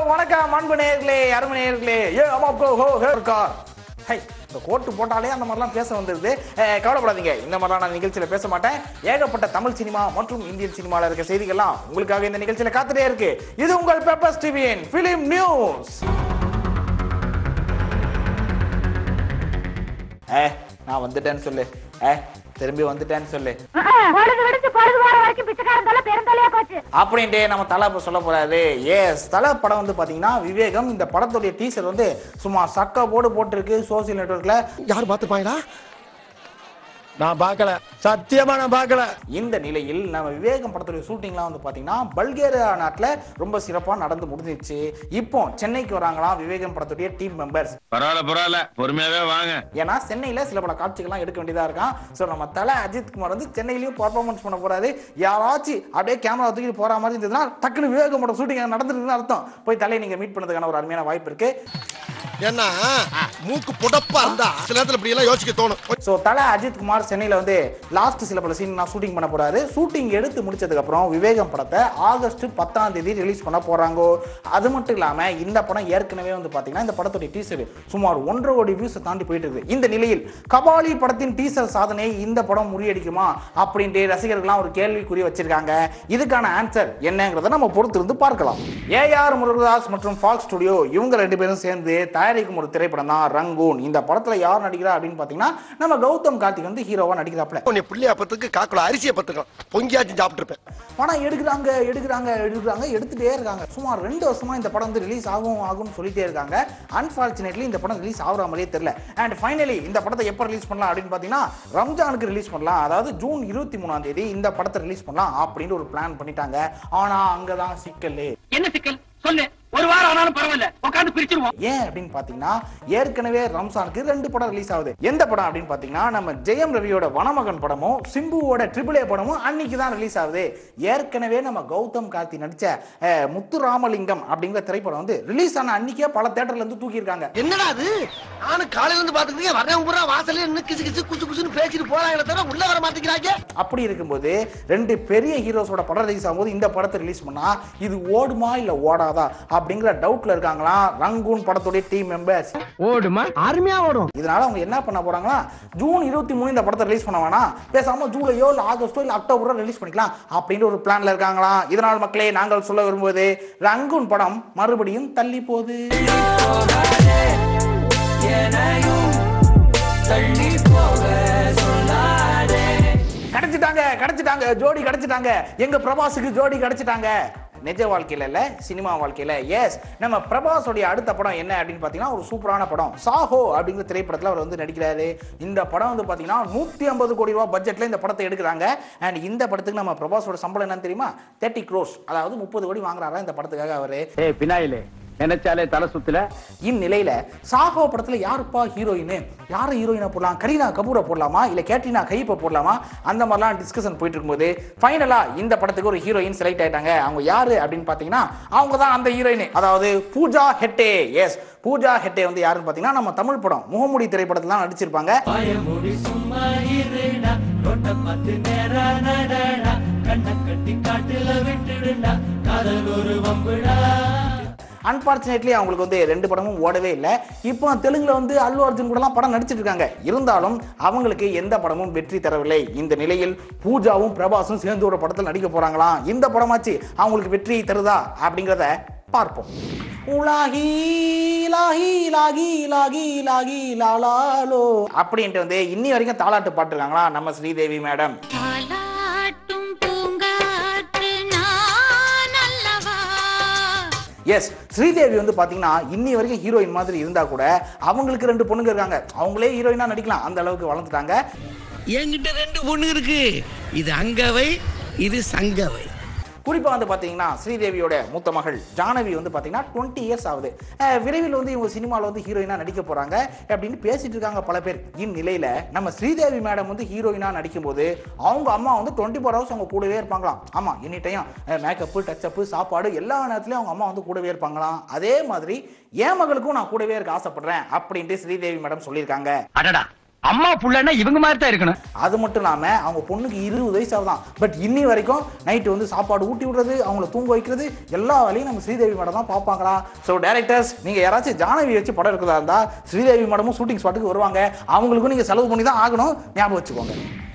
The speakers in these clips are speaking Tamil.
வணக்கம் அன்பு நேயர்களே அருமை நேயர்களே ஏ அம்மா கோ ஹோ ஹே கார் ஹை இந்த கோட்டு போட்டாலே அந்த மாதிரிலாம் பேச வந்துருது அஹ், கவலைப்படாதீங்க இந்த மாதிரிலாம் நான் நிகழ்ச்சியில் பேச மாட்டேன் ஏகப்பட்ட தமிழ் சினிமா மற்றும் இந்தியன் சினிமாவில் இருக்க செய்திகள்லாம் உங்களுக்காக இந்த நிகழ்ச்சியில் காத்துட்டே இருக்கு இது உங்கள் பெப்பர்ஸ் டிவியின் பிலிம் நியூஸ் ஏ நான் வந்துட்டேன்னு சொல்லு ஏ திரும்பி வந்துட்டேன்னு சொல்லு பொழுது விடிஞ்சு பொழுது போற வரைக்கும் பிச்சைக்காரன் தொல்லை பெருந்தொல்லையா போச்சு அப்படின்ட்டு நம்ம தலை இப்போ சொல்ல போறாரு எஸ் தலை படம் வந்து பாத்தீங்கன்னா விவேகம் இந்த படத்துடைய டீசர் வந்து சும்மா சக்க போடு போட்டிருக்கு சோசியல் நெட்வொர்க்ல யார் பார்த்துப்பாங்களா நான் பார்க்கல சத்தியமா நான் பார்க்கல இந்த நிலையில் நம்ம விவேகம் படத்துடைய ஷூட்டிங்லாம் வந்து பாத்தீங்கன்னா பல்கேரியா நாட்டில் ரொம்ப சிறப்பாக நடந்து முடிஞ்சிச்சு இப்போ சென்னைக்கு வராங்களாம் விவேகம் படத்துடைய டீம் மெம்பர்ஸ் பரவாயில்ல பரவாயில்ல பொறுமையாவே வாங்க ஏன்னா சென்னையில் சில பல காட்சிகள்லாம் எடுக்க வேண்டியதாக இருக்கான் ஸோ நம்ம தலை அஜித் குமார் வந்து சென்னையிலையும் பர்ஃபார்மன்ஸ் பண்ண போறாரு யாராச்சும் அப்படியே கேமரா தூக்கிட்டு போற மாதிரி இருந்ததுன்னா டக்குனு விவேகம் படம் ஷூட்டிங் நடந்துருக்குன்னு அர்த்தம் போய் தலையை நீங்க மீட் பண்ணதுக்கான ஒரு அருமையான வாய்ப்பு இருக்கு ஏன்னா மூக்கு புடப்பா இருந்தா சில நேரத்துல இப்படி எல்லாம் யோசிக்க தோணும் ஸோ தலை அஜித் குமார் சென்னையில் வந்து லாஸ்ட் சில பல சீன் நான் ஷூட்டிங் பண்ண போறாரு ஷூட்டிங் எடுத்து முடிச்சதுக்கு அப்புறம் விவேகம் படத்தை ஆகஸ்ட் பத்தாம் தேதி ரிலீஸ் பண்ண போறாங்கோ அது மட்டும் இல்லாம இந்த படம் ஏற்கனவே வந்து பாத்தீங்கன்னா இந்த படத்துடைய டீசர் சுமார் ஒன்றரை கோடி வியூஸ் தாண்டி போயிட்டு இருக்கு இந்த நிலையில் கபாலி படத்தின் டீசர் சாதனையை இந்த படம் முறியடிக்குமா அப்படின்ட்டு ரசிகர்கள்லாம் ஒரு கேள்விக்குறி வச்சிருக்காங்க இதுக்கான ஆன்சர் என்னங்கிறத நம்ம பொறுத்து இருந்து பார்க்கலாம் ஏஆர் முருகதாஸ் மற்றும் ஃபாக்ஸ் ஸ்டுடியோ இவங்க ரெண்டு பேரும் சேர்ந்து தயாரிக்கும் ஒரு திரைப்படம் தான் ரங்கூன் இந்த படத்துல யார் நடிக்கிறா அப்படின்னு பாத்தீங்கன்னா நம்ம கௌதம் கார்த்திக் வந்து ஹீரோவா நடிக்கிறாப்ல உன்னை பிள்ளையா பத்துக்கு காக்குல அரிசியை பத்துக்கலாம் பொங்கியாச்சும் சாப்பிட்டு இருப்பேன் படம் எடுக்கிறாங்க எடுக்கிறாங்க எடுக்கிறாங்க எடுத்துட்டே இருக்காங்க சுமார் ரெண்டு வருஷமா இந்த படம் வந்து ரிலீஸ் ஆகும் ஆகும்னு சொல்லிட்டே இருக்காங்க அன்பார்ச்சுனேட்லி இந்த படம் ரிலீஸ் ஆகுற மாதிரியே தெரியல அண்ட் ஃபைனலி இந்த படத்தை எப்போ ரிலீஸ் பண்ணலாம் அப்படின்னு பார்த்தீங்கன்னா ரம்ஜானுக்கு ரிலீஸ் பண்ணலாம் அதாவது ஜூன் இருபத்தி மூணாம் தேதி இந்த படத்தை ரிலீஸ் பண்ணலாம் அப்படின்னு ஒரு பிளான் பண்ணிட்டாங்க ஆனா அங்கதான் சிக்கல் என்ன சிக்கல் சொல்லு ஒரு வாரம் ஆனாலும் பரவாயில்ல உட்காந்து பிரிச்சிருவோம் ஏன் அப்படின்னு பாத்தீங்கன்னா ஏற்கனவே ரம்சானுக்கு ரெண்டு படம் ரிலீஸ் ஆகுது எந்த படம் அப்படின்னு பாத்தீங்கன்னா நம்ம ஜெயம் ரவியோட வனமகன் படமும் சிம்புவோட ட்ரிபிள் ஏ படமும் அன்னைக்கு தான் ரிலீஸ் ஆகுது ஏற்கனவே நம்ம கௌதம் கார்த்தி நடிச்ச அஹ், முத்துராமலிங்கம் அப்படிங்கிற திரைப்படம் வந்து ரிலீஸ் ஆன அன்னைக்கே பல தேட்டர்ல இருந்து தூக்கியிருக்காங்க என்னடா அது நானும் காலையில இருந்து பாத்துக்கிட்டே வரேன் பூரா வாசல்ல நின்னு கிசு கிசு குசு குசுன்னு பேசிட்டு போறாங்களே தவிர உள்ள வர மாட்டேங்கிறாங்க அப்படி இருக்கும்போது ரெண்டு பெரிய ஹீரோஸோட படம் ரிலீஸ் ஆகும்போது இந்த படத்தை ரிலீஸ் பண்ணா இது ஓடுமா இல்ல ஓடாதா அப்படிங்கிற டவுட்ல இருக்காங்களாம் ரங்கூன் படத்துடைய டீம் மெம்பர்ஸ் ஓடுமா அருமையா ஓடும் இதனால அவங்க என்ன பண்ண போறாங்களா ஜூன் இருபத்தி மூணு இந்த படத்தை ரிலீஸ் பண்ண வேணாம் பேசாம ஜூலையோ இல்ல ஆகஸ்டோ இல்ல அக்டோபரோ ரிலீஸ் பண்ணிக்கலாம் அப்படின்னு ஒரு பிளான்ல இருக்காங்களாம் இதனால் மக்களே நாங்கள் சொல்ல விரும்புவது ரங்கூன் படம் மறுபடியும் தள்ளி போகுது கிடைச்சிட்டாங்க கிடைச்சிட்டாங்க ஜோடி கிடைச்சிட்டாங்க எங்க பிரபாஸுக்கு ஜோடி கிடைச்சிட்டாங்க நிஜ வாழ்க்கையில இல்ல சினிமா வாழ்க்கையில எஸ் நம்ம பிரபாஸோடைய அடுத்த படம் என்ன அப்படின்னு பாத்தீங்கன்னா ஒரு சூப்பரான படம் சாஹோ அப்படிங்கிற திரைப்படத்துல அவர் வந்து நடிக்கிறாரு இந்த படம் வந்து பாத்தீங்கன்னா நூத்தி ஐம்பது கோடி ரூபாய் பட்ஜெட்ல இந்த படத்தை எடுக்கிறாங்க அண்ட் இந்த படத்துக்கு நம்ம பிரபாஸோட சம்பளம் என்னன்னு தெரியுமா தேர்ட்டி க்ரோஸ் அதாவது முப்பது கோடி வாங்குறாரா இந்த படத்துக்காக அவரு ஏய் பினாயிலே நினைச்சாலே தலை சுத்துல இந்நிலையில சாஹோ படத்துல யாருப்பா ஹீரோயின் யாரை ஹீரோயினா போடலாம் கரீனா கபூரை போடலாமா இல்ல கேட்ரினா கைப்பை போடலாமா அந்த மாதிரிலாம் டிஸ்கஷன் போயிட்டு இருக்கும்போது ஃபைனலா இந்த படத்துக்கு ஒரு ஹீரோயின் செலக்ட் ஆயிட்டாங்க அவங்க யாரு அப்படின்னு பாத்தீங்கன்னா அவங்க தான் அந்த ஹீரோயின் அதாவது பூஜா ஹெட்டே எஸ் பூஜா ஹெட்டே வந்து யாருன்னு பாத்தீங்கன்னா நம்ம தமிழ் படம் முகமுடி திரைப்படத்துல தான் நடிச்சிருப்பாங்க பயமுடி சும்மா இருடா ரொட்ட பத்து நேரா நடடா கண்ண கட்டி காட்டுல விட்டுடுடா காதல் ஒரு வம்புடா அன்பார்ச்சுனேட்லி அவங்களுக்கு வந்து ரெண்டு படமும் ஓடவே இல்லை இப்போ தெலுங்குல வந்து அல்லு அர்ஜுன் கூடலாம் படம் நடிச்சிட்டு இருக்காங்க இருந்தாலும் அவங்களுக்கு எந்த படமும் வெற்றி தரவில்லை இந்த நிலையில் பூஜாவும் பிரபாஸும் சேர்ந்து ஒரு படத்தில் நடிக்க போறாங்களாம் இந்த படமாச்சு அவங்களுக்கு வெற்றி தருதா அப்படிங்கிறத பார்ப்போம் உலாகி லாகி லாகி லாகி லாகி லாலாலோ அப்படின்ட்டு வந்து இன்னி வரைக்கும் தாலாட்டு பாட்டுருக்காங்களா நம்ம ஸ்ரீதேவி மேடம் தாலாட்டும் பூங்காற்று நான் அல்லவா எஸ் ஸ்ரீதேவி வந்து பாத்தீங்கன்னா இன்னி வரைக்கும் ஹீரோயின் மாதிரி இருந்தா கூட அவங்களுக்கு ரெண்டு பொண்ணுங்க இருக்காங்க அவங்களே ஹீரோயினா நடிக்கலாம் அந்த அளவுக்கு வளர்ந்துட்டாங்க என்கிட்ட ரெண்டு பொண்ணு இருக்கு இது அங்கவை இது சங்கவை குறிப்பா வந்து பாத்தீங்கன்னா ஸ்ரீதேவியோட மூத்த மகள் ஜானவி வந்து பாத்தீங்கன்னா டுவெண்ட்டி இயர்ஸ் ஆகுது அஹ் விரைவில் வந்து இவங்க சினிமாவில் வந்து ஹீரோயினா நடிக்க போறாங்க அப்படின்னு பேசிட்டு இருக்காங்க பல பேர் இந்நிலையில நம்ம ஸ்ரீதேவி மேடம் வந்து ஹீரோயினா நடிக்கும்போது அவங்க அம்மா வந்து டுவெண்ட்டி ஃபோர் ஹவர்ஸ் அவங்க கூடவே இருப்பாங்களாம் ஆமா எனி டைம் மேக்கப்பு டச்சப்பு சாப்பாடு எல்லா நேரத்துலயும் அவங்க அம்மா வந்து கூடவே இருப்பாங்களாம் அதே மாதிரி என் மகளுக்கும் நான் கூடவே இருக்க ஆசைப்படுறேன் அப்படின்ட்டு ஸ்ரீதேவி மேடம் சொல்லியிருக்காங்க அடடா அம்மா புள்ளன்னா இவங்க மாதிரி தான் இருக்கணும் அது மட்டும் இல்லாம அவங்க பொண்ணுக்கு இருபது வயசு ஆகுதான் பட் இன்னி வரைக்கும் நைட்டு வந்து சாப்பாடு ஊட்டி விடுறது அவங்கள தூங்க வைக்கிறது எல்லா வேலையும் நம்ம ஸ்ரீதேவி மேடம் தான் பார்ப்பாங்களா ஸோ டேரக்டர்ஸ் நீங்க யாராச்சும் ஜானவி வச்சு படம் எடுக்கிறதா இருந்தா ஸ்ரீதேவி மேடமும் ஷூட்டிங் ஸ்பாட்டுக்கு வருவாங்க அவங்களுக்கும் நீங்க செலவு பண்ணி தான் ஆகணும் ஞாபகம் வச்சுக்கோங்க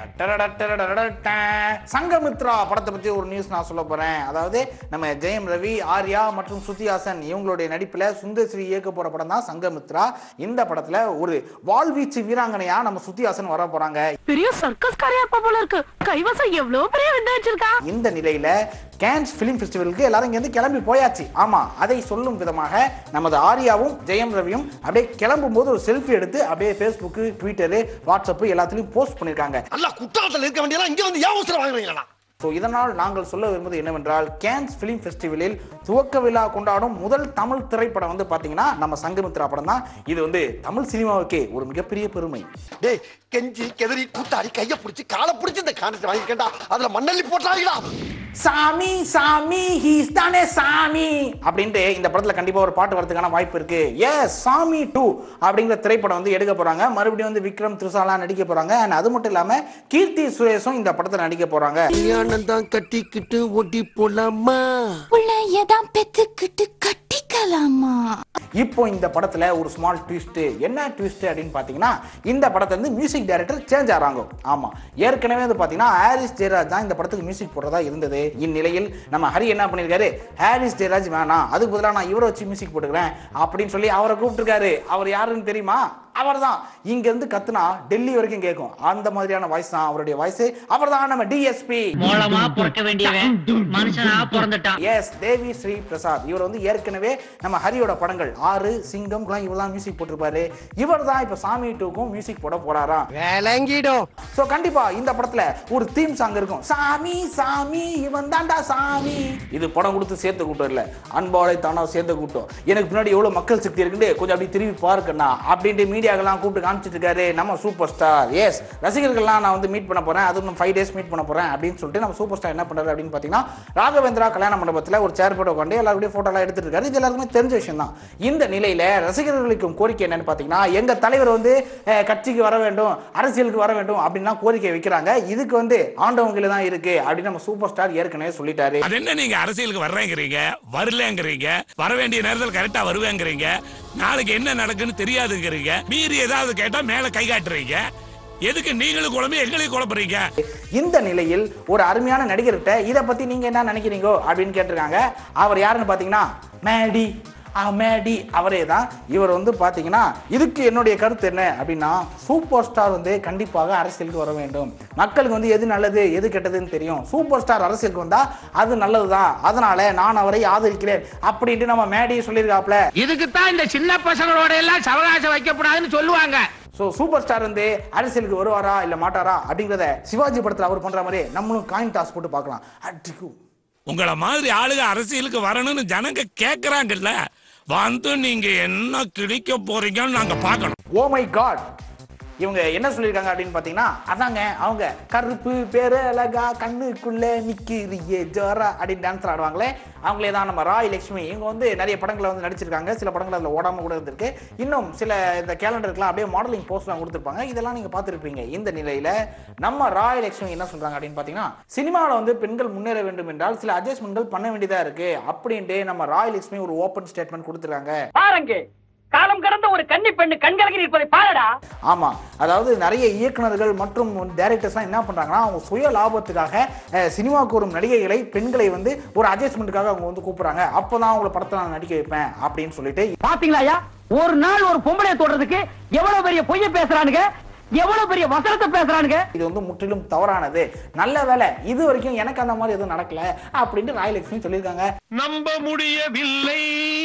டடடடடடடடட. சங்கமித்ரா படத்தை பத்தி ஒரு நியூஸ் நான் சொல்ல போறேன் அதாவது நம்ம ஜெயம் ரவி ஆர்யா மற்றும் ஸ்ருதி ஹாசன் இவங்களுடைய நடிப்புல சுந்தர்ஸ்ரீ இயக்க போற படம் தான் சங்கமித்ரா இந்த படத்துல ஒரு வாழ்வீச்சு வீராங்கனையா நம்ம ஸ்ருதி ஹாசன் வர போறாங்க பெரிய சர்க்கஸ் காரியா இருப்ப போல இருக்கு கைவசம் எவ்வளவு பெரிய விந்து வச்சிருக்கா இந்த நிலையில கேன்ஸ் பிலிம் ஃபெஸ்டிவலுக்கு எல்லாரும் இங்கேருந்து கிளம்பி போயாச்சு ஆமா அதை சொல்லும் விதமாக நமது ஆர்யாவும் ஜெயம் ரவியும் அப்படியே கிளம்பும் போது ஒரு செல்ஃபி எடுத்து அப்படியே ஃபேஸ்புக்கு ட்விட்டரு வாட்ஸ்அப் எல்லாத்துலயும் போஸ்ட் பண்ணிருக்காங்க நல்லா குற்றாலத்தில் இருக்க வேண்டியலாம் இங்க வந்து ஏன் அவசரம் வாங்குறீங்களா ஸோ இதனால் நாங்கள் சொல்ல விரும்புவது என்னவென்றால் கேன்ஸ் ஃபிலிம் ஃபெஸ்டிவலில் துவக்க விழா கொண்டாடும் முதல் தமிழ் திரைப்படம் வந்து பார்த்தீங்கன்னா நம்ம சங்கமித்ரா படம் தான் இது வந்து தமிழ் சினிமாவுக்கே ஒரு மிகப்பெரிய பெருமை டேய் கெஞ்சி கெதறி கூத்தாடி கைய பிடிச்சி காலை பிடிச்சி இந்த காண்டத்தை வாங்கிக்கண்டா அதுல மண்ணள்ளி போட்டாங்களா சாமி சாமி ஹீஸ் தானே சாமி அப்படின்ட்டு இந்த படத்துல கண்டிப்பா ஒரு பாட்டு வரதுக்கான வாய்ப்பு இருக்கு எஸ் சாமி டூ அப்படிங்கிற திரைப்படம் வந்து எடுக்க போறாங்க மறுபடியும் வந்து விக்ரம் திருசாலா நடிக்க போறாங்க அண்ட் அது மட்டும் இல்லாம கீர்த்தி சுரேஷும் இந்த படத்துல நடிக்க போறாங்க கல்யாணம் கட்டிக்கிட்டு ஓட்டி போலாமா பிள்ளையதான் பெத்துக்கிட்டு கட்டிக்கலாமா இப்போ இந்த படத்துல ஒரு ஸ்மால் ட்விஸ்ட் என்ன ட்விஸ்ட் அப்படின்னு பாத்தீங்கன்னா இந்த படத்துல இருந்து மியூசிக் டைரக்டர் சேஞ்ச் ஆறாங்க ஆமா ஏற்கனவே வந்து பாத்தீங்கன்னா ஹாரிஸ் ஜெயராஜ் தான் இந்த படத்துக்கு மியூசிக் போடுறதா இருந்தது இந்நிலையில் நம்ம ஹரி என்ன பண்ணிருக்காரு ஹாரிஸ் ஜெயராஜ் வேணாம் அதுக்கு பதிலாக நான் இவரை வச்சு மியூசிக் போட்டுக்கிறேன் அப்படின்னு சொல்லி அவரை கூப்பிட்டுருக்காரு அவர் யாருன்னு தெரியுமா அவர் தான் இங்க இருந்து கத்துனா டெல்லி வரைக்கும் கேட்கும் அந்த மாதிரியான வாய்ஸ் தான் அவருடைய வாய்ஸ் அவர் தான் நம்ம டிஎஸ்பி மூலமா பிறக்க வேண்டியவன் மனுஷனா பிறந்துட்டான் எஸ் தேவி ஸ்ரீ பிரசாத் இவர் வந்து ஏற்கனவே நம்ம ஹரியோட படங்கள் ஆறு சிங்கம் இவெல்லாம் மியூசிக் போட்டிருப்பாரு இவர் தான் இப்போ சாமி டூக்கும் மியூசிக் போட போறாராம் விளங்கிடும் ஸோ கண்டிப்பா இந்த படத்துல ஒரு தீம் சாங் இருக்கும் சாமி சாமி இவன் தாண்டா சாமி இது படம் கொடுத்து சேர்த்த கூட்டம் இல்ல அன்பாலை தானா சேர்த்த கூட்டம் எனக்கு பின்னாடி எவ்வளவு மக்கள் சக்தி இருக்குன்னு கொஞ்சம் அப்படி திரும்பி பாருக்கண்ணா அப்படின்ட்டு மீடியாக்கெல்லாம் கூப்பிட்டு காமிச்சிட்டு இருக்காரு நம்ம சூப்பர் ஸ்டார் எஸ் ரசிகர்கள்லாம் நான் வந்து மீட் பண்ண போறேன் அதுவும் ஃபைவ் டேஸ் மீட் பண்ண போறேன் அப்படின்னு சொல்லிட்டு நம்ம சூப்பர் ஸ்டார் என்ன பண்றாரு அப்படின்னு பார்த்தீங்கன்னா ராகவேந்திரா கல்யாண மண்டபத்தில் ஒரு சேர் போட்டு உட்காந்து எல்லாருடைய போட்டோலாம் எடுத்துட்டு இருக்காரு இது எல்லாருக்குமே தெரிஞ்ச விஷயம் தான் இந்த நிலையில ரசிகர்களுக்கும் கோரிக்கை என்னன்னு பார்த்தீங்கன்னா எங்க தலைவர் வந்து அஹ், கட்சிக்கு வர வேண்டும் அரசியலுக்கு வர வேண்டும் அப்படின்லாம் கோரிக்கை வைக்கிறாங்க இதுக்கு வந்து ஆண்டவங்கள தான் இருக்கு அப்படின்னு நம்ம சூப்பர் ஸ்டார் ஏற்கனவே சொல்லிட்டாரு அது என்ன நீங்க அரசியலுக்கு வர்றேங்கிறீங்க வரலங்கிறீங்க வர வேண்டிய நேரத்தில் கரெக்டா வருவேங்கிறீங்க நாளைக்கு என்ன நடக்குன்னு தெரியாதுங்கிறீங்க மீறி ஏதாவது கேட்டா மேல கை காட்டுறீங்க எதுக்கு நீங்களும் குழம்பு எங்களையும் குழப்புறீங்க இந்த நிலையில் ஒரு அருமையான நடிகர்கிட்ட இதை பத்தி நீங்க என்ன நினைக்கிறீங்க அப்படின்னு கேட்டிருக்காங்க அவர் யாருன்னு பாத்தீங்கன்னா மேடி ஆ, மேடி அவரே தான் இவர் வந்து பாத்தீங்கன்னா இதுக்கு என்னுடைய கருத்து என்ன அப்படின்னா சூப்பர் ஸ்டார் வந்து கண்டிப்பாக அரசியலுக்கு வர வேண்டும் மக்களுக்கு வந்து எது நல்லது எது கெட்டதுன்னு தெரியும் சூப்பர் ஸ்டார் அரசியலுக்கு வந்தா அது நல்லதுதான் அதனால நான் அவரை ஆதரிக்கிறேன் அப்படின்ட்டு நம்ம மேடி சொல்லியிருக்காப்ல இதுக்கு தான் இந்த சின்ன பசங்களோட எல்லாம் சவகாசம் வைக்கப்படாதுன்னு சொல்லுவாங்க ஸோ சூப்பர் ஸ்டார் வந்து அரசியலுக்கு வருவாரா இல்லை மாட்டாரா அப்படிங்கிறத சிவாஜி படத்தில் அவர் பண்ற மாதிரி நம்மளும் காயின் டாஸ் போட்டு பார்க்கலாம் அடிக்கும் உங்கள மாதிரி ஆளுங்க அரசியலுக்கு வரணும்னு ஜனங்க கேக்குறாங்கல்ல வந்து நீங்க என்ன கிழிக்க போறீங்கன்னு நாங்க பார்க்கணும் ஓ மை காட் இவங்க என்ன சொல்லியிருக்காங்க அப்படின்னு பார்த்தீங்கன்னா அதாங்க அவங்க கருப்பு பேரு அழகா கண்ணுக்குள்ள நிக்கிறியே ஜோரா அப்படின்னு டான்ஸ் ஆடுவாங்களே அவங்களே தான் நம்ம ராய் லட்சுமி இவங்க வந்து நிறைய படங்களை வந்து நடிச்சிருக்காங்க சில படங்கள் அதில் ஓடாம கூட இருந்திருக்கு இன்னும் சில இந்த கேலண்டருக்குலாம் அப்படியே மாடலிங் போஸ்ட்லாம் கொடுத்துருப்பாங்க இதெல்லாம் நீங்கள் பார்த்துருப்பீங்க இந்த நிலையில் நம்ம ராய் லட்சுமி என்ன சொல்றாங்க அப்படின்னு பார்த்தீங்கன்னா சினிமாவில் வந்து பெண்கள் முன்னேற வேண்டும் என்றால் சில அட்ஜஸ்ட்மெண்ட்கள் பண்ண வேண்டியதா இருக்கு அப்படின்ட்டு நம்ம ராய் லட்சுமி ஒரு ஓப்பன் ஸ்டேட்மெண்ட் கொடுத்துருக்காங்க பாருங்க காலம் கடந்த ஒரு கன்னி பெண்ணு கண்கலங்கி இருப்பதை பாருடா ஆமா அதாவது நிறைய இயக்குனர்கள் மற்றும் டைரக்டர்ஸ்லாம் என்ன பண்றாங்கன்னா அவங்க சுய லாபத்துக்காக அஹ், சினிமாவுக்கு வரும் நடிகைகளை பெண்களை வந்து ஒரு அட்ஜஸ்ட்மெண்ட்டுக்காக அவங்க வந்து கூப்பிடுறாங்க அப்பதான் அவங்கள படத்தை நான் நடிக்க வைப்பேன் அப்படின்னு சொல்லிட்டு பாத்தீங்களா ஐயா ஒரு நாள் ஒரு பொம்பளைய தொடறதுக்கு எவ்வளவு பெரிய பொய்ய பேசுறானுங்க எவ்வளவு பெரிய வசனத்தை பேசுறானுங்க இது வந்து முற்றிலும் தவறானது நல்ல வேலை இது வரைக்கும் எனக்கு அந்த மாதிரி எதுவும் நடக்கல அப்படின்ட்டு ராயலட்சுமி சொல்லியிருக்காங்க நம்ப முடியவில்லை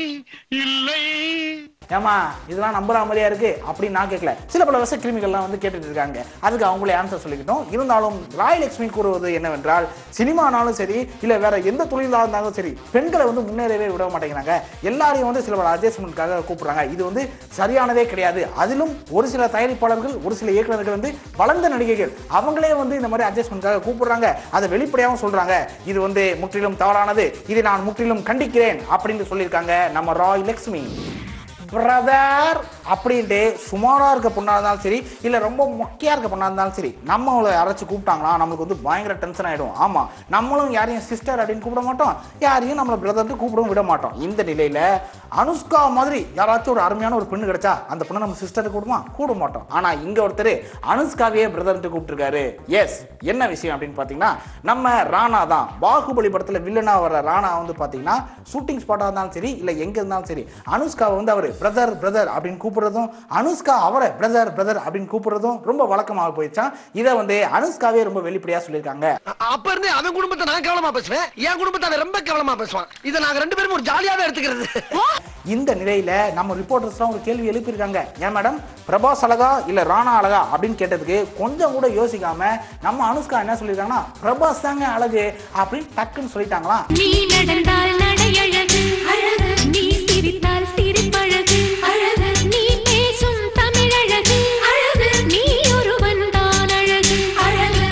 இல்லை ஏமா இதெல்லாம் நம்புற மாதிரியா இருக்கு அப்படின்னு நான் கேட்கல சில பல விஷ கிருமிகள்லாம் வந்து கேட்டுட்டு இருக்காங்க அதுக்கு அவங்களே ஆன்சர் சொல்லிக்கிட்டோம் இருந்தாலும் ராயலட்சுமி கூறுவது என்னவென்றால் சினிமானாலும் சரி இல்ல வேற எந்த தொழிலாக இருந்தாலும் சரி பெண்களை வந்து முன்னேறவே விட மாட்டேங்கிறாங்க எல்லாரையும் வந்து சில பல அட்ஜஸ்ட்மெண்ட்காக கூப்பிடுறாங்க இது வந்து சரியானதே கிடையாது அதிலும் ஒரு சில தயாரிப்பாளர்கள் ஒரு சில இயக்குநர்கள் வந்து வளர்ந்த நடிகைகள் அவங்களே வந்து இந்த மாதிரி அட்ஜஸ்ட்மெண்ட்காக கூப்பிடுறாங்க அதை வெளிப்படையாகவும் சொல்றாங்க இது வந்து முற்றிலும் தவறானது இதை நான் முற்றிலும் கண்டிக்கிறேன் அப்படின்னு சொல்லியிருக்காங்க நம்ம ராய் லட்சுமி பிரதர் அப்படின்ட்டு சுமாரா இருக்க பொண்ணா இருந்தாலும் சரி இல்ல ரொம்ப மொக்கையா இருக்க பொண்ணா இருந்தாலும் சரி நம்மளை யாராச்சும் கூப்பிட்டாங்களா நம்மளுக்கு வந்து பயங்கர டென்ஷன் ஆயிடும் ஆமா நம்மளும் யாரையும் சிஸ்டர் அப்படின்னு கூப்பிட மாட்டோம் யாரையும் நம்மள பிரதர்ட்டு கூப்பிடவும் விட மாட்டோம் இந்த நிலையில அனுஷ்கா மாதிரி யாராச்சும் ஒரு அருமையான ஒரு பெண்ணு கிடைச்சா அந்த பொண்ணை நம்ம சிஸ்டர் கூடுமா கூட மாட்டோம் ஆனா இங்க ஒருத்தர் அனுஷ்காவையே பிரதர்ட்டு கூப்பிட்டுருக்காரு எஸ் என்ன விஷயம் அப்படின்னு பாத்தீங்கன்னா நம்ம ராணா தான் பாகுபலி படத்துல வில்லனா வர ராணா வந்து பாத்தீங்கன்னா ஷூட்டிங் ஸ்பாட்டா இருந்தாலும் சரி இல்ல எங்க இருந்தாலும் சரி அனுஷ்காவை வந்து அவர் பிரதர் பிரதர் அப்படின்னு கூப்பிடுறதும் அனுஷ்கா அவரை பிரதர் பிரதர் அப்படின்னு கூப்பிடுறதும் ரொம்ப வழக்கமாக போயிடுச்சான் இதை வந்து அனுஷ்காவே ரொம்ப வெளிப்படையா சொல்லியிருக்காங்க அப்ப இருந்தே அவன் குடும்பத்தை நான் கவனமா பேசுவேன் என் குடும்பத்தை அவன் ரொம்ப கவனமா பேசுவான் இதை நாங்க ரெண்டு பேரும் ஒரு ஜாலியாவே எடுத்துக்கிறது இந்த நிலையில நம்ம ரிப்போர்ட்டர்ஸ்லாம் ஒரு கேள்வி எழுப்பியிருக்காங்க ஏன் மேடம் பிரபாஸ் அழகா இல்ல ராணா அழகா அப்படின்னு கேட்டதுக்கு கொஞ்சம் கூட யோசிக்காம நம்ம அனுஷ்கா என்ன சொல்லியிருக்காங்கன்னா பிரபாஸ் தாங்க அழகு அப்படின்னு டக்குன்னு சொல்லிட்டாங்களாம் நீ நடந்தால் நடையழகு அழகு நீ சிரித்தால் சிரிப்பழகு அழகு நீ பேசும் தமிழழகு அழகு நீ ஒருவன் தான் அழகு அழகு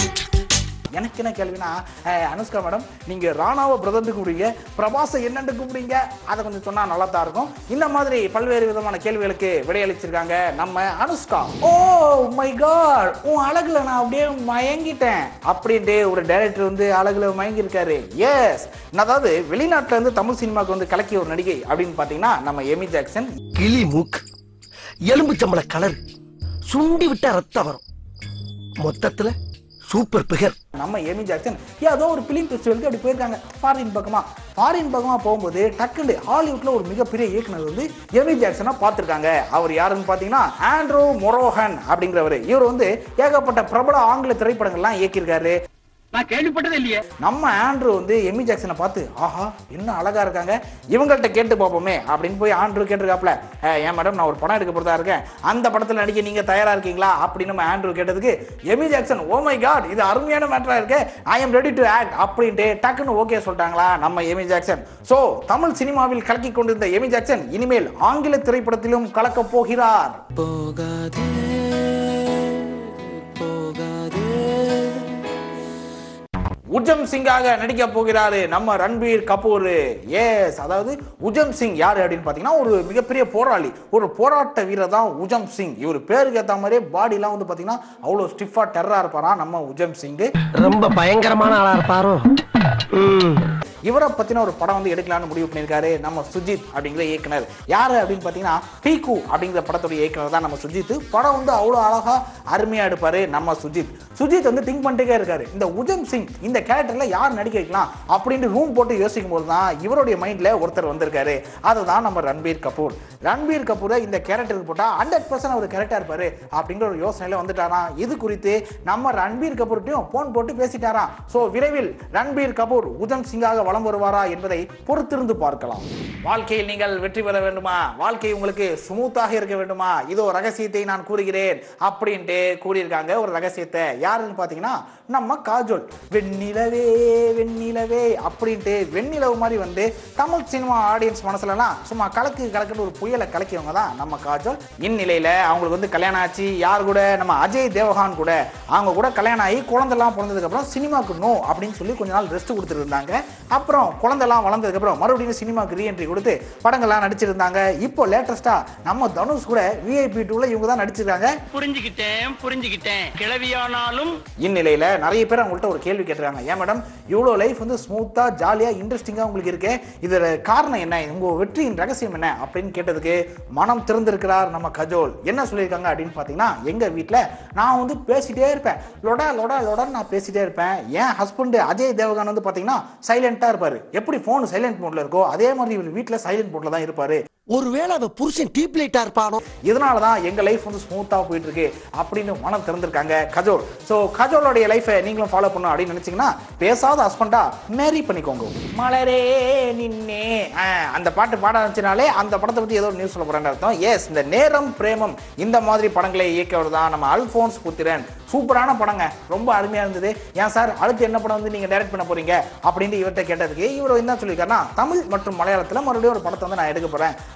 எனக்கு என்ன கேள்வினா அஹ், அனுஷ்கா மேடம் நீங்க ராணாவை பிரதர்ந்து கூப்பிடுங்க பிரபாஸை என்னன்னு கூப்பிடுங்க அதை கொஞ்சம் சொன்னா நல்லா தான் இருக்கும் இந்த மாதிரி பல்வேறு விதமான கேள்விகளுக்கு விடையளிச்சிருக்காங்க நம்ம அனுஷ்கா ஓ மை காட் உன் அழகுல நான் அப்படியே மயங்கிட்டேன் அப்படின்ட்டு ஒரு டைரக்டர் வந்து அழகுல மயங்கி இருக்காரு எஸ் அதாவது வெளிநாட்டுல இருந்து தமிழ் சினிமாவுக்கு வந்து கலக்கிய ஒரு நடிகை அப்படின்னு பாத்தீங்கன்னா நம்ம எமி ஜாக்சன் கிளி மூக்கு எலும்பு சம்பள கலர் சுண்டி விட்டா ரத்தம் வரும் மொத்தத்துல சூப்பர் பிகர் நம்ம எமி ஜாக்சன் ஏதோ ஒரு பிலிம் ஃபெஸ்டிவலுக்கு அப்படி போயிருக்காங்க ஃபாரின் பக்கமா ஃபாரின் பக்கமா போகும்போது டக்குன்னு ஹாலிவுட்ல ஒரு மிகப்பெரிய இயக்குனர் வந்து எமி ஜாக்சனை பார்த்துருக்காங்க அவர் யாருன்னு பார்த்தீங்கன்னா ஆண்ட்ரூ மொரோஹன் அப்படிங்கிறவர் இவர் வந்து ஏகப்பட்ட பிரபல ஆங்கில திரைப்படங்கள்லாம் இயக்கியிருக்காரு நான் கேள்விப்பட்டதே இல்லையே நம்ம ஆண்ட்ரூ வந்து எமி ஜாக்சனை பார்த்து ஆஹா என்ன அழகா இருக்காங்க இவங்கள்ட்ட கேட்டு பார்ப்போமே அப்படின்னு போய் ஆண்ட்ரூ கேட்டிருக்காப்ல "அஹ், ஏன் மேடம் நான் ஒரு படம் எடுக்க போறதா இருக்கேன் அந்த படத்தில் நடிக்க நீங்க தயாரா இருக்கீங்களா அப்படின்னு நம்ம ஆண்ட்ரூ கேட்டதுக்கு Amy Jackson oh my God இது அருமையான மேட்டரா இருக்கு I am ready to act அப்படின்ட்டு டக்குன்னு ஓகே சொல்லிட்டாங்களா நம்ம எமி ஜாக்சன் ஸோ தமிழ் சினிமாவில் கலக்கி கொண்டிருந்த எமி ஜாக்சன் இனிமேல் ஆங்கில திரைப்படத்திலும் கலக்க போகிறார் போகாதே போகாதே உஜம் சிங்காக நடிக்க போகிறாரு நம்ம ரன்பீர் கபூர் எஸ் அதாவது உஜம் சிங் யாரு அப்படின்னு பாத்தீங்கன்னா ஒரு மிகப்பெரிய போராளி ஒரு போராட்ட வீரர் தான் உஜம் சிங் இவர் பேருக்கு ஏத்த மாதிரியே பாடிலாம் வந்து பாத்தீங்கன்னா அவ்வளவு ஸ்டிஃபா டெரரா இருப்பாராம் நம்ம உஜம் சிங் ரொம்ப பயங்கரமான ஆளா இருப்பாரோ இவரை பத்தின ஒரு படம் வந்து எடுக்கலாம்னு முடிவு பண்ணியிருக்காரு நம்ம சுஜித் அப்படிங்கிற இயக்குனர் யாரு அப்படின்னு பாத்தீங்கன்னா பீகு அப்படிங்கிற படத்துடைய இயக்குனர் தான் நம்ம சுஜித் படம் வந்து அவ்வளோ அழகா அருமையா எடுப்பாரு நம்ம சுஜித் சுஜித் வந்து திங்க் பண்ணிட்டே இருக்காரு இந்த உஜம் சிங் இந்த கேரக்டர்ல யார் நடிக்க வைக்கலாம் அப்படின்னு ரூம் போட்டு யோசிக்கும் போது தான் இவருடைய மைண்ட்ல ஒருத்தர் வந்திருக்காரு அதுதான் நம்ம ரன்பீர் கபூர் ரன்பீர் கபூரை இந்த கேரக்டருக்கு போட்டா ஹண்ட்ரட் பர்சன்ட் அவர் கரெக்டா இருப்பாரு அப்படிங்கிற ஒரு யோசனையில வந்துட்டாராம் இது குறித்து நம்ம ரன்பீர் கபூர்ட்டையும் போன் போட்டு பேசிட்டாராம் சோ விரைவில் ரன்பீர் கபூர் உஜம் சிங்காக வலம் வருவாரா என்பதை பொறுத்திருந்து பார்க்கலாம் வாழ்க்கையில் நீங்கள் வெற்றி பெற வேண்டுமா வாழ்க்கை உங்களுக்கு ஸ்மூத்தாக இருக்க வேண்டுமா இதோ ரகசியத்தை நான் கூறுகிறேன் அப்படின்ட்டு கூறியிருக்காங்க ஒரு ரகசியத்தை யாருன்னு பார்த்தீங்கன்னா நம்ம காஜோல் வெண்ணிலவே வெண்ணிலவே அப்படின்ட்டு வெண்ணிலவு மாதிரி வந்து தமிழ் சினிமா ஆடியன்ஸ் மனசுலலாம் சும்மா கலக்கு கலக்குன்னு ஒரு புயலை கலக்கியவங்க தான் நம்ம காஜோல் இந்நிலையில் அவங்களுக்கு வந்து கல்யாணம் ஆச்சு யார் கூட நம்ம அஜய் தேவகான் கூட அவங்க கூட கல்யாணம் ஆகி குழந்தைலாம் பிறந்ததுக்கப்புறம் சினிமாவுக்கு நோ அப்படின்னு சொல்லி கொஞ்ச நாள் ரெஸ்ட் கொடுத்துருந்தாங்க அப்புறம் குழந்தைலாம் வளர்ந்ததுக்கப்புறம் மறுபடியும் சினிமாவுக்கு ரீஎன்ட்ரி கொடுத்து படங்கள்லாம் நடிச்சிருந்தாங்க இப்போ லேட்டஸ்ட்டாக நம்ம தனுஷ் கூட விஐபி டூவில் இவங்க தான் நடிச்சிருக்காங்க புரிஞ்சுக்கிட்டேன் புரிஞ்சுக்கிட்டேன் கிளவியானாலும் இந்நிலையில் நிறைய பேர் அவங்கள்ட்ட ஒரு கேள்வி கேட்டிருக்காங்க ஏன் மேடம் இவ்வளோ லைஃப் வந்து ஸ்மூத்தாக ஜாலியாக இன்ட்ரெஸ்டிங்காக உங்களுக்கு இருக்கு இதில் காரணம் என்ன உங்கள் வெற்றியின் ரகசியம் என்ன அப்படின்னு கேட்டதுக்கு மனம் திறந்திருக்கிறார் நம்ம கஜோல் என்ன சொல்லியிருக்காங்க அப்படின்னு பார்த்தீங்கன்னா எங்கள் வீட்டில் நான் வந்து பேசிட்டே இருப்பேன் லொடா லொடா லொடான்னு நான் பேசிட்டே இருப்பேன் என் ஹஸ்பண்டு அஜய் தேவகான் வந்து பார்த்தீங்கன்னா சைலண்ட்டாக இருப்பார் எப்படி ஃபோன் சைலண்ட் மோட்ல இருக்கோ அதே மாதிரி இவர் வீட்டில் சைலண்ட் மோட்ல தான் இருப்பார் ஒருவேளை அவன் புருஷன் டீப் லைட்டா இருப்பானோ இதனால தான் எங்க லைஃப் வந்து ஸ்மூத்தாக போயிட்டு இருக்கு அப்படின்னு மனம் திறந்திருக்காங்க கஜோல் ஸோ கஜோலோடைய லைஃபை நீங்களும் ஃபாலோ பண்ணணும் அப்படின்னு நினைச்சீங்கன்னா பேசாத ஹஸ்பண்டா மேரி பண்ணிக்கோங்க மலரே நின்னே ஆ, அந்த பாட்டு பாட ஆரம்பிச்சனாலே அந்த படத்தை பத்தி ஏதோ நியூஸ் சொல்ல போறேன்னு அர்த்தம் எஸ் இந்த நேரம் பிரேமம் இந்த மாதிரி படங்களை இயக்கியவர் தான் நம்ம அல்போன்ஸ் புத்திரன் சூப்பரான படங்க ரொம்ப அருமையா இருந்தது ஏன் சார் அடுத்து என்ன படம் வந்து நீங்க டைரக்ட் பண்ண போறீங்க அப்படின்னு இவர்கிட்ட கேட்டதுக்கு இவர் என்ன சொல்லியிருக்காருன்னா தமிழ் மற்றும் மலையாளத்துல மறுபடியும் ஒரு படத்தை வந்து நான் எடுக்க போறேன்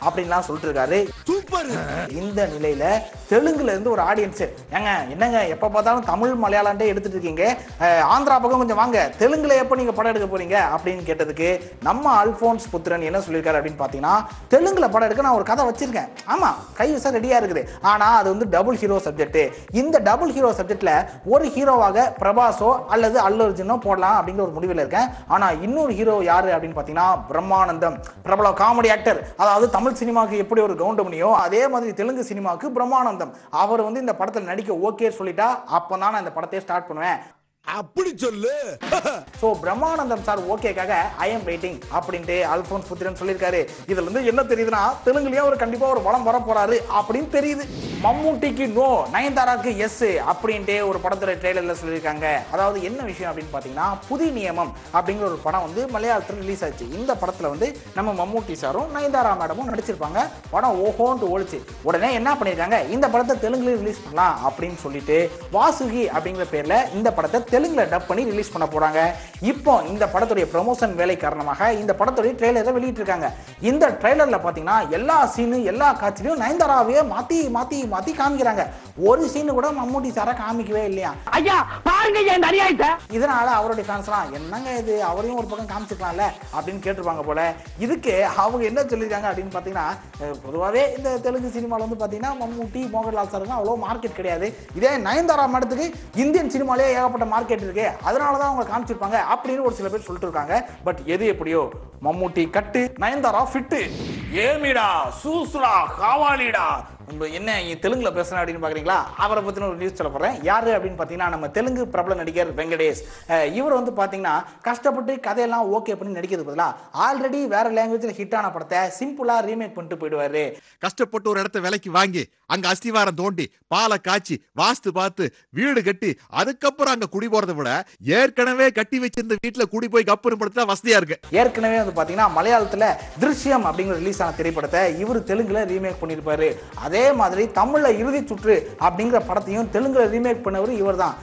அப்படின்லாம் சொல்லிட்டு இருக்காரு சூப்பர் இந்த நிலையில தெலுங்குல இருந்து ஒரு ஆடியன்ஸ் ஏங்க என்னங்க எப்ப பார்த்தாலும் தமிழ் மலையாளம்டே எடுத்துட்டு இருக்கீங்க அஹ், ஆந்திரா பக்கம் கொஞ்சம் வாங்க தெலுங்குல எப்ப நீங்க படம் எடுக்க போறீங்க அப்படின்னு கேட்டதுக்கு நம்ம அல்போன்ஸ் புத்திரன் என்ன சொல்லியிருக்காரு அப்படின்னு பாத்தீங்கன்னா தெலுங்குல படம் எடுக்க நான் ஒரு கதை வச்சிருக்கேன் ஆமா கை விசா ரெடியா இருக்குது ஆனா அது வந்து டபுள் ஹீரோ சப்ஜெக்ட் இந்த டபுள் ஹீரோ சப்ஜெக்ட்ல ஒரு ஹீரோவாக பிரபாஸோ அல்லது அல்லு அர்ஜுனோ போடலாம் அப்படிங்கிற ஒரு முடிவில் இருக்கேன் ஆனா இன்னொரு ஹீரோ யாரு அப்படின்னு பாத்தீங்கன்னா பிரம்மானந்தம் பிரபல காமெடி ஆக்டர் அதாவது தமிழ் சினிமாவுக்கு எப்படி ஒரு கவுண்டமணியோ அதே மாதிரி தெலுங்கு சினிமாவுக்கு பிரம்மானந்தம் அவர் வந்து இந்த படத்தில் நடிக்க ஓகே சொல்லிட்டா அப்போ தான் நான் இந்த படத்தையே ஸ்டார்ட் பண்ணுவேன் அப்படி சொல்லு ஸோ பிரம்மானந்தம் சார் ஓகேக்காக ஐ எம் வெயிட்டிங் அப்படின்ட்டு அல்போன்ஸ் புத்திரன் சொல்லியிருக்காரு இதுல இருந்து என்ன தெரியுதுன்னா தெலுங்குலயே அவர் கண்டிப்பா ஒரு படம் வர போறாரு அப்படின்னு தெரியுது மம்மூட்டிக்கு நோ நயன்தாராக்கு எஸ் அப்படின்ட்டு ஒரு படத்தோட ட்ரெய்லர்ல சொல்லியிருக்காங்க அதாவது என்ன விஷயம் அப்படின்னு பார்த்தீங்கன்னா புதி நியமம் அப்படிங்கிற ஒரு படம் வந்து மலையாளத்தில் ரிலீஸ் ஆச்சு இந்த படத்துல வந்து நம்ம மம்மூட்டி சாரும் நயன்தாரா மேடமும் நடிச்சிருப்பாங்க படம் ஓஹோன்ட்டு ஓடிச்சு உடனே என்ன பண்ணியிருக்காங்க இந்த படத்தை தெலுங்குல ரிலீஸ் பண்ணலாம் அப்படின்னு சொல்லிட்டு வாசுகி அப்படிங்கிற பேர்ல இந்த படத்தை தெலுங்குல டப் பண்ணி ரிலீஸ் பண்ண போறாங்க இப்போ இந்த படத்துடைய ப்ரொமோஷன் வேலை காரணமாக இந்த படத்துடைய ட்ரெய்லரை வெளியிட்டிருக்காங்க இந்த ட்ரெய்லர்ல பாத்தீங்கன்னா எல்லா சீனு எல்லா காட்சிலையும் நயன்தாராவே மாத்தி மாத்தி மாத்தி காமிக்கிறாங்க ஒரு சீனு கூட மம்மூட்டி சாரை காமிக்கவே இல்லையா ஐயா பாருங்க ஐயா இந்த அநியாயத்தை இதனால அவருடைய ஃபேன்ஸ்லாம் என்னங்க இது அவரையும் ஒரு பக்கம் காமிச்சிருக்கலாம்ல அப்படின்னு கேட்டிருப்பாங்க போல இதுக்கு அவங்க என்ன சொல்லியிருக்காங்க அப்படின்னு பார்த்தீங்கன்னா அஹ், பொதுவாகவே இந்த தெலுங்கு சினிமாவில் வந்து பார்த்தீங்கன்னா மம்மூட்டி மோகன்லால் சாருக்கு அவ்வளோ மார்க்கெட் கிடையாது இதே நயன்தாரா மடத்துக்கு இந்தியன் சினிமாலே ஏகப்பட்ட மார்க்கெட் இருக்கு அதனால தான் அவங்க காமிச்சிருப்பாங்க அப்படின்னு ஒரு சில பேர் சொல்லிட்டு இருக்காங்க பட் எது எப்படியோ மம்மூட்டி கட்டு நயன்தாரா ஃபிட்டு ஏமிடா சூசுரா காவாலிடா நம்ம என்ன இங்க தெலுங்குல பேசுறேன் அப்படின்னு பாக்குறீங்களா அவரை பத்தின ஒரு நியூஸ் சொல்ல போறேன் யாரு அப்படின்னு பாத்தீங்கன்னா நம்ம தெலுங்கு பிரபல நடிகர் வெங்கடேஷ் அஹ் இவர் வந்து பாத்தீங்கன்னா கஷ்டப்பட்டு கதையெல்லாம் ஓகே பண்ணி நடிக்கிறது பதிலா ஆல்ரெடி வேற லாங்குவேஜ்ல ஹிட் ஆன படத்தை சிம்பிளா ரீமேக் பண்ணிட்டு போயிடுவாரு கஷ்டப்பட்டு ஒரு இடத்த விலைக்கு வாங்கி அங்க அஸ்திவாரம் தோண்டி பாலை காய்ச்சி வாஸ்து பார்த்து வீடு கட்டி அதுக்கப்புறம் அங்க குடி போறதை விட ஏற்கனவே கட்டி வச்சிருந்த வீட்டுல குடி போய் கப்புன்னு படுத்தா வசதியா இருக்கு ஏற்கனவே வந்து பாத்தீங்கன்னா மலையாளத்துல திருஷ்யம் அப்படிங்கிற ரிலீஸ் ஆன திரைப்படத்தை இவர் தெலுங்குல ரீமேக் பண்ணியிருப்பாரு அதே மாதிரி தமிழ்ல இறுதி சுற்று அப்படிங்கிற படத்தையும் தெலுங்குல ரீமேக் பண்ணவர் இவர்தான்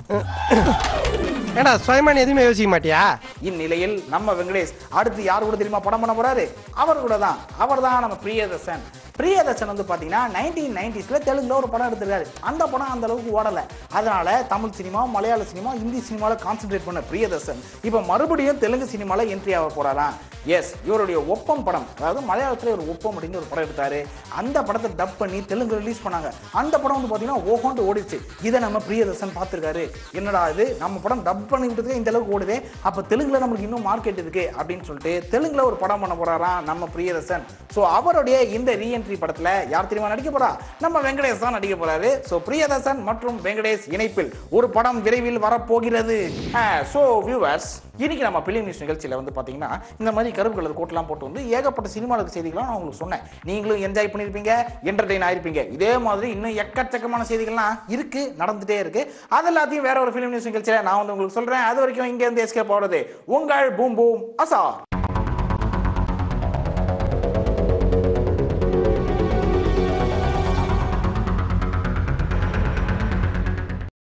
ஏடா சுயமான எதுவுமே யோசிக்க மாட்டியா இந்நிலையில் நம்ம வெங்கடேஷ் அடுத்து யார் கூட தெரியுமா படம் பண்ண போறாரு அவர் கூட தான் அவர் தான் நம்ம பிரியதர்சன் பிரியதர்சன் வந்து பாத்தீங்கன்னா நைன்டீன் நைன்டிஸ்ல தெலுங்குல ஒரு படம் எடுத்திருக்காரு அந்த படம் அந்த அளவுக்கு ஓடல அதனால தமிழ் சினிமா மலையாள சினிமா ஹிந்தி சினிமால கான்சென்ட்ரேட் பண்ண பிரியதர்சன் இப்போ மறுபடியும் தெலுங்கு சினிமால என்ட்ரி ஆக போறாராம் எஸ் இவருடைய ஒப்பம் படம் அதாவது மலையாளத்துல ஒரு ஒப்பம் அப்படின்னு ஒரு படம் எடுத்தாரு அந்த படத்தை டப் பண்ணி தெலுங்கு ரிலீஸ் பண்ணாங்க அந்த படம் வந்து பாத்தீங்கன்னா ஓஹோண்டு ஓடிச்சு இதை நம்ம பிரியதர்சன் பார்த்திருக்காரு என்னடா இது நம்ம படம் டப் பண்ணி விட்டதுக்கு இந்த அளவுக்கு ஓடுதே அப்ப தெலுங்குல நம்மளுக்கு இன்னும் மார்க்கெட் இருக்கு அப்படின்னு சொல்லிட்டு தெலுங்குல ஒரு படம் பண்ண போறாராம் நம்ம பிரியதர்சன் ஸோ அவருடைய இந்த ரீஎன்ட்ரி படத்துல யார் தெரியுமா நடிக்க போறா நம்ம வெங்கடேஷ் தான் நடிக்க போறாரு ஸோ பிரியதர்சன் மற்றும் வெங்கடேஷ் இணைப்பில் ஒரு படம் விரைவில் வரப்போகிறது ஸோ வியூவர்ஸ் இன்னைக்கு நம்ம பிலிம் நியூஸ் நிகழ்ச்சியில் வந்து பார்த்தீங்கன்னா இந்த மாதிரி கருப்பு கலர் கோட்லாம் போட்டு வந்து ஏகப்பட்ட சினிமாவுக்கு செய்திகளாக நான் உங்களுக்கு சொன்னேன் நீங்களும் என்ஜாய் பண்ணியிருப்பீங்க என்டர்டெயின் ஆயிருப்பீங்க இதே மாதிரி இன்னும் எக்கச்சக்கமான செய்திகள்லாம் இருக்கு நடந்துட்டே இருக்கு அது எல்லாத்தையும் வேற ஒரு ஃபிலிம் நியூஸ் நிகழ்ச்சியில் நான் வந்து உங்களுக்கு சொல்றேன் அது வரைக்கும் இங்கே இருந்து எஸ்கேப் ஆகிறது உங்கள் பூம் பூம் அசார்